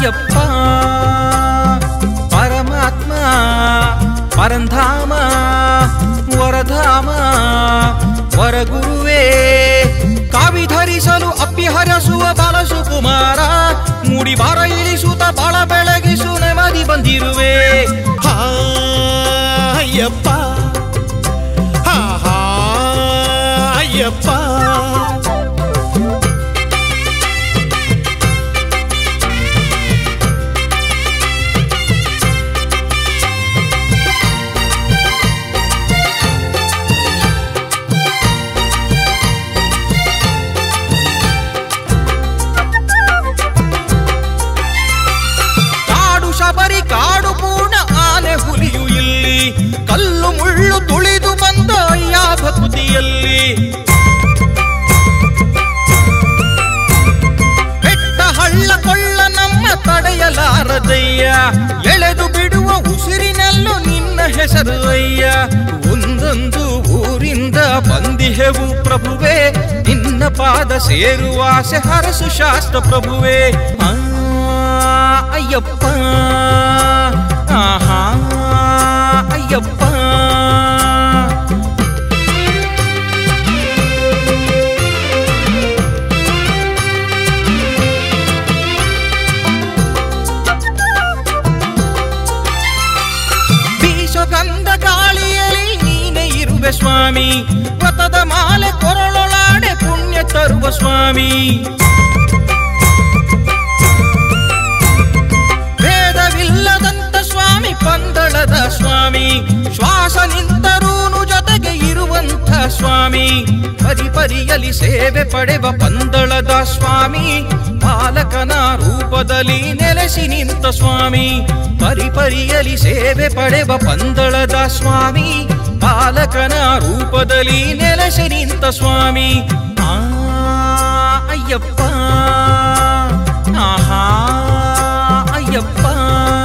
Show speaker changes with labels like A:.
A: ಅಯ್ಯಪ್ಪ ಪರಮಾತ್ಮ ಪರಂಧಾಮ ವರಧಾಮ ವರಗುರುವೇ ಕಾವಿ ಧರಿಸಲು ಅಪ್ಪಿಹರಸುವ ಬಾಲಸುಕುಮಾರ ಮುಡಿ ಬಾರ ಇಳಿಸುತ್ತ ಬಾಳ ಬೆಳಗಿಸು ನೆಮ್ಮದಿ ಬಂದಿರುವೆ
B: ಹಾ ಅಯ್ಯಪ್ಪ ಹಾ ಹಾ ಅಯ್ಯಪ್ಪ
A: ಕಾಡು ಶಬರಿ ಕಾಡು ಪೂರ್ಣ ಆನೆ ಹುಲಿಯು ಇಲ್ಲಿ ಕಲ್ಲು ಮುಳ್ಳು ತುಳಿದು ಬಂದ ಅಯ್ಯ ಭಕುತಿಯಲ್ಲಿ ಬೆಟ್ಟ ಹಳ್ಳ ಕೊಳ್ಳ ನಮ್ಮ ತಡೆಯಲಾರದಯ್ಯ ಎಳೆದು ಬಿಡುವ ಉಸಿರಿನಲ್ಲೂ ನಿನ್ನ ಹೆಸರು ಅಯ್ಯ ಒಂದೊಂದು ಊರಿಂದ ಬಂದಿಹೆವು ಪ್ರಭುವೆ ನಿನ್ನ ಪಾದ ಸೇರುವ ಆಸೆ ಹರಸು ಶಾಸ್ತ್ರ ಪ್ರಭುವೆ ಆ, ಅಯ್ಯಪ್ಪ ಆಹಾ ಅಯ್ಯಪ್ಪ ಬೀಸಗಂಧ ಗಾಳಿಯಲ್ಲಿ ನೀನೆ ಇರುವೆ ಸ್ವಾಮಿ ವ್ರತದ ಮಾಲೆ ಕೊರಳೊಳಾಡೆ ಪುಣ್ಯ ತರುವ ಸ್ವಾಮಿ ಭೇದವಿಲ್ಲದಂತ ಸ್ವಾಮಿ ಪಂದಳದ ಸ್ವಾಮಿ ಶ್ವಾಸ ನಿಂತರೂನು ಜೊತೆಗೆ ಇರುವಂಥ ಸ್ವಾಮಿ ಪರಿ ಪರಿಯಲಿ ಸೇವೆ ಪಡೆವ ಪಂದಳದ ಸ್ವಾಮಿ ಬಾಲಕನ ರೂಪದಲ್ಲಿ ನೆಲೆಸಿ ನಿಂತ ಸ್ವಾಮಿ ಪರಿ ಪರಿಯಲಿ ಸೇವೆ ಪಡೆವ ಪಂದಳದ ಸ್ವಾಮಿ ಬಾಲಕನ ರೂಪದಲ್ಲಿ ನೆಲೆಸಿ ನಿಂತ ಸ್ವಾಮಿ ಆ ಅಯ್ಯಪ್ಪ ಆಹಾ ಅಯ್ಯಪ್ಪ